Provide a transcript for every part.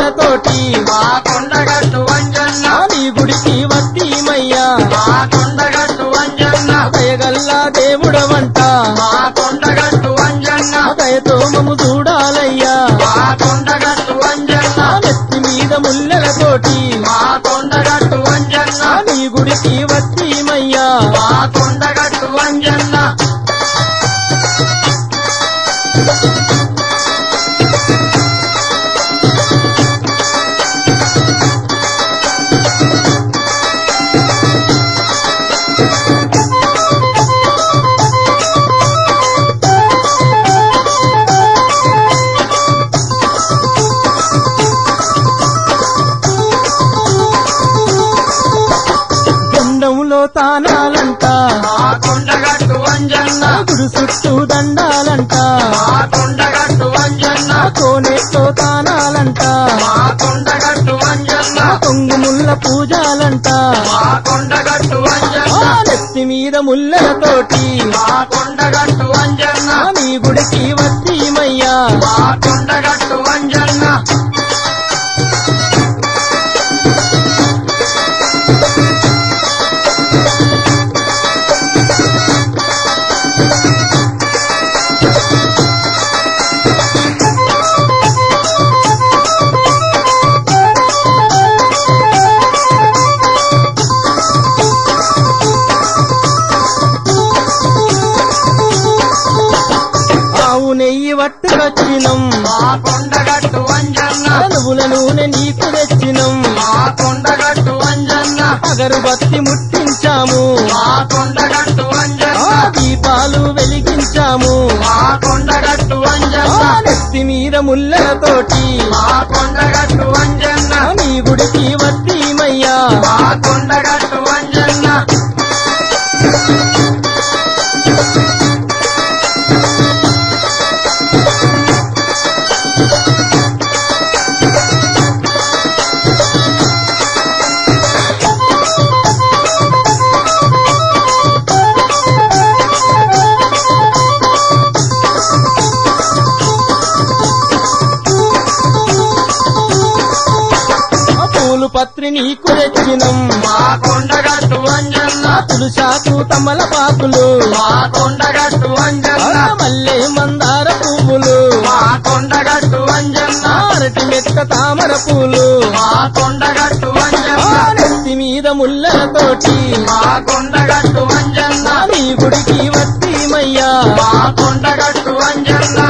ముల్లలతోటి మా కొండగట్టు అంజన్న ఆ నీ గుడికి వస్తీమయ్యా మా కొండగట్టు అంజన్న దయగల్లా దేవుడవంట మా కొండగట్టు అంజన్న దయతో మము చూడాలయ్యా మా కొండగట్టు అంజన్న ఆ నెత్తి మీద ముల్లలతోటి మా కొండగట్టు అంజన్న ఆ నీ గుడికి వస్తీమయ్యా మా కొండగట్టు అంజన్న గండంలో తానాలంట మా కొండగట్టు అంజన్న గుడి చుట్టూ దండాలంట మా కొండగట్టు అంజన్న కోనేతో తానాలంట మా కొండగట్టు అంజన్న కొంగు ముల్ల పూజాలంట మా కొండగట్టు అంజన్న ఆ నెత్తి మీద ముల్లలతోటి మా కొండగట్టు అంజన్న ఆ నీ గుడికి వస్తీమయ్యా మా కొండగట్టు అంజన్న ఆవు నెయ్యి వట్టుకొచ్చినం మా కొండగట్టు అంజన్న నువ్వుల నూనె నీకు తెచ్చినం మా కొండగట్టు అంజన్న అగరుబత్తి ముట్టించాము మా కొండగట్టు ఆ అంజన్న దీపాలు వెలిగించాము మా కొండగట్టు ఆ అంజన్న నెత్తి మీద ముల్లలతోటి మా కొండగట్టు అంజన్న ఆ నీ గుడికి వస్తీమయ్యా మా కొండగట్టు అంజన్న ఆ పూలు పత్రి నీకు తెచ్చినం మా కొండగట్టు అంజన్న ఆ తులసాకు తమలపాకులు మా కొండగట్టు ఆ అంజన్న మల్లె మందార పువ్వులు మా కొండగట్టు అంజన్న ఆ అరటి మెట్ట తామర పూలు మా కొండగట్టు ఆ అంజన్న నెత్తి మీద ముల్లలతోటి మా కొండగట్టు అంజన్న ఆ నీ గుడికి వస్తీమయ్యా మా కొండగట్టు అంజన్న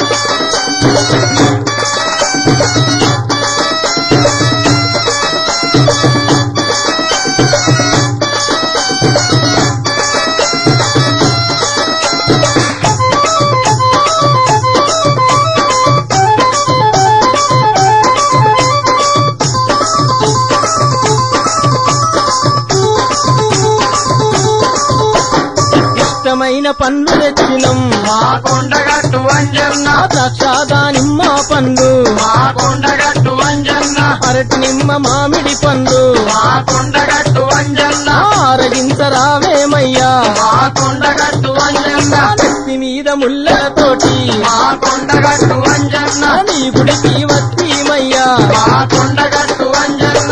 ఇష్టమైన పండ్లు తెచ్చినం మా కొండగట్టు అంజన్న ఆ ద్రాక్ష దానిమ్మ పండ్లు మా కొండగట్టు అంజన్న అరటి నిమ్మ మామిడి పండ్లు మా కొండగట్టు అంజన్న ఆరగించరావేమయ్యా మా కొండగట్టు అంజన్న ఆ నెత్తి మీద ముల్లలతోటి మా కొండగట్టు అంజన్న ఆ నీ గుడికి వస్తీమయ్యా మా కొండగట్టు అంజన్న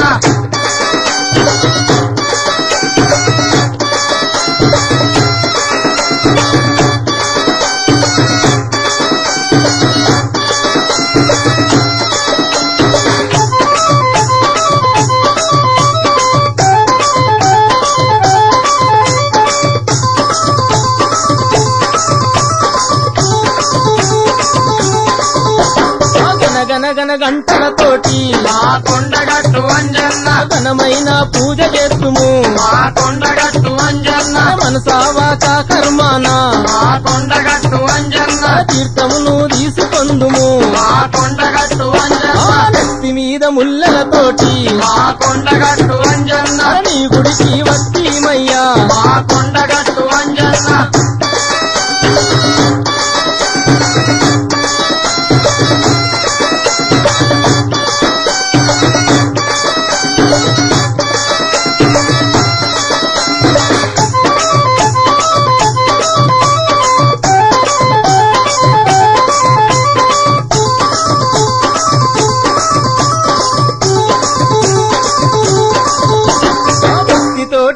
ఆ గనగన గన గంటలతోటి మా కొండగట్టు అంజన్న ఘనమైన పూజ చేస్తుము మా కొండగట్టు అంజన్న మనసావా కర్మాన మా కొండగట్టు అంజన్న తీర్థమును తీసుకొందుము మా కొండగట్టు ఆ అంజన్న నెత్తి మీద ముల్లలతోటి మా కొండగట్టు అంజన్న ఆ నీ గుడికి వస్తీమయ్యా మా కొండగట్టు అంజన్న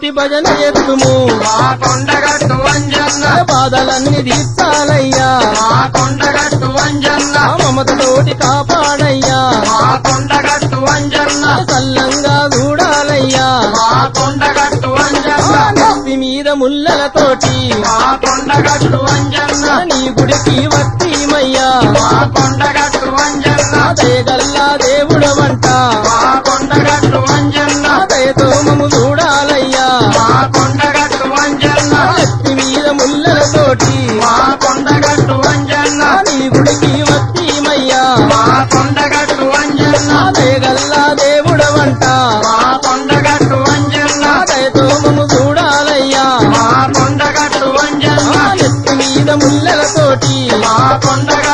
భజన ఎత్తుము మా కొండగట్టు అంజన్న బాధలన్నీ తీర్చాలయ్యా మా కొండగట్టు అంజన్న ఆ మమతతోటి కాపాడయ్యా మా కొండగట్టు అంజన్న చల్లంగా చూడాలయ్యా మా కొండగట్టు అంజన్న ఆ నెత్తి మీద ముల్లలతోటి మా కొండగట్టు అంజన్న నీ గుడికి వస్తీమయ్యా మా కొండగట్టు అంజన్న దయగల్లా దేవుడవంట మా కొండగట్టు అంజన్న దయతో మము చూడాలయ్యా మా కొండగట్టు అంజన్న నెత్తి మీద ముల్లలతోటి మా కొండగట్టు అంజన్న నీ గుడికి వస్తీమయ్యా మా కొండగట్టు అంజన్న దయగల్లా దేవుడవంట మా కొండగట్టు అంజన్న దయతో మము చూడాలయ్యా మా కొండగట్టు అంజన్న నెత్తి మీద ముల్లలతోటి మా కొండగట్టు